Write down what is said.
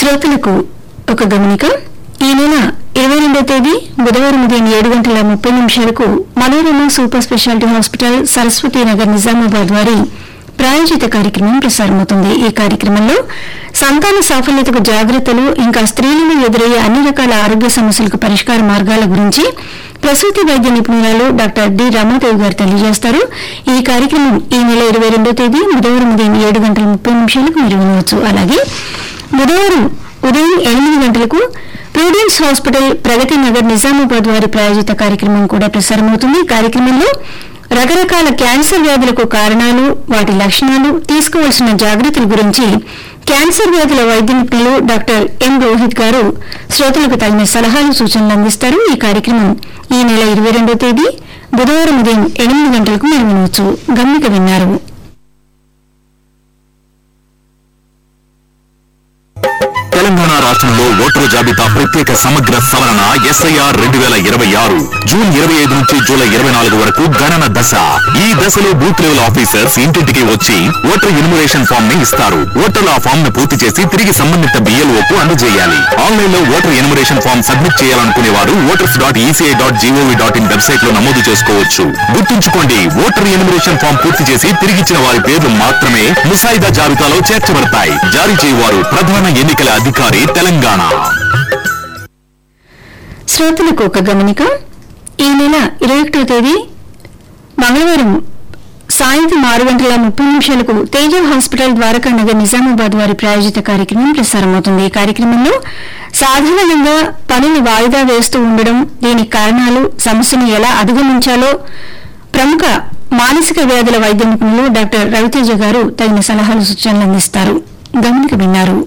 శ్రోతలకు ఒక గమనిక ఈ నెల ఇరవై రెండో తేదీ బుధవారం ఉదయం ఏడు గంటల ముప్పై నిమిషాలకు Manorama super speciality hospital Saraswati Nagar Nizamabad వారి ప్రాయోజిత కార్యక్రమం ప్రసారమవుతుంది ఈ కార్యక్రమంలో సంతాన సాఫల్యతకు జాగ్రత్తలు ఇంకా స్త్రీలలో ఎదురయ్యే అన్ని రకాల ఆరోగ్య సమస్యలకు పరిష్కార మార్గాల గురించి ప్రసూతి వైద్య నిపుణురాలు డాక్టర్ డి రమాదేవి గారు తెలియజేస్తారు ఈ కార్యక్రమం ఈ నెల ఇరవై రెండో తేదీ బుధవారం ఉదయం ఏడు గంటల ముప్పై నిమిషాలకు మీరు వినవచ్చు అలాగే బుధవారం ఉదయం ఎనిమిది గంటలకు ప్రూడెన్స్ హాస్పిటల్ ప్రగతి నగర్ నిజామాబాద్ వారి ప్రాయోజిత కార్యక్రమం కూడా ప్రసారమవుతుంది ఈ కార్యక్రమంలో రకరకాల క్యాన్సర్ వ్యాధులకు కారణాలు వాటి లక్షణాలు తీసుకోవాల్సిన జాగ్రత్తల గురించి క్యాన్సర్ వ్యాధుల వైద్య నిపుణులు డాక్టర్ ఎం రోహిత్ గారు శ్రోతలకు తగిన సలహాలు సూచనలు అందిస్తారు ఈ కార్యక్రమం ఈ నెల ఇరవై రెండో తేదీ బుధవారం ఉదయం ఎనిమిది గంటలకు మీరు వినవచ్చు గమనిక విన్నారు తెలంగాణ రాష్ట్రంలో ఓటరు జాబితా ప్రత్యేక సమగ్ర సవరణ ఎస్ఐఆర్ రెండు వేల ఇరవై ఆరు జూన్ ఇరవై ఐదు నుంచి జూలై ఇరవై నాలుగు వరకు గణన దశ ఈ దశలో బూత్ లెవెల్ ఆఫీసర్స్ ఇంటింటికి వచ్చి ఓటర్ ఇన్యూమరేషన్ ఫామ్ ని ఇస్తారు ఓటర్లు ఆ ఫామ్ ను పూర్తి చేసి తిరిగి సంబంధిత బిఎల్ఓ కు అందజేయాలి ఆన్లైన్ లో ఓటర్ ఇన్యూమరేషన్ ఫామ్ సబ్మిట్ చేయాలనుకునే వారు voters dot ECI dot gov dot in website లో నమోదు చేసుకోవచ్చు గుర్తుంచుకోండి ఓటర్ ఇన్యూమరేషన్ ఫామ్ పూర్తి చేసి తిరిగిచ్చిన వారి పేర్లు మాత్రమే ముసాయిదా జాబితాలో చేర్చబడతాయి జారీ చేయవారు ప్రధాన ఎన్నికల అధికారి తెలంగాణ శ్రోతలకు ఒక గమనిక ఈ నెల ఇరవై ఒకటో తేదీ మంగళవారం సాయంత్రం ఆరు గంటల ముప్పై నిమిషాలకు తేజ హాస్పిటల్ ద్వారకా నగర్ నిజామాబాద్ వారి ప్రాయోజిత కార్యక్రమం ప్రసారమవుతుంది ఈ కార్యక్రమంలో సాధారణంగా పనులు వాయిదా వేస్తూ ఉండడం దీనికి కారణాలు సమస్యను ఎలా అధిగమించాలో ప్రముఖ మానసిక వ్యాధుల వైద్య నిపుణులు డాక్టర్ రవితేజ గారు తగిన సలహాలు సూచనలు అందిస్తారు గమనిక విన్నారు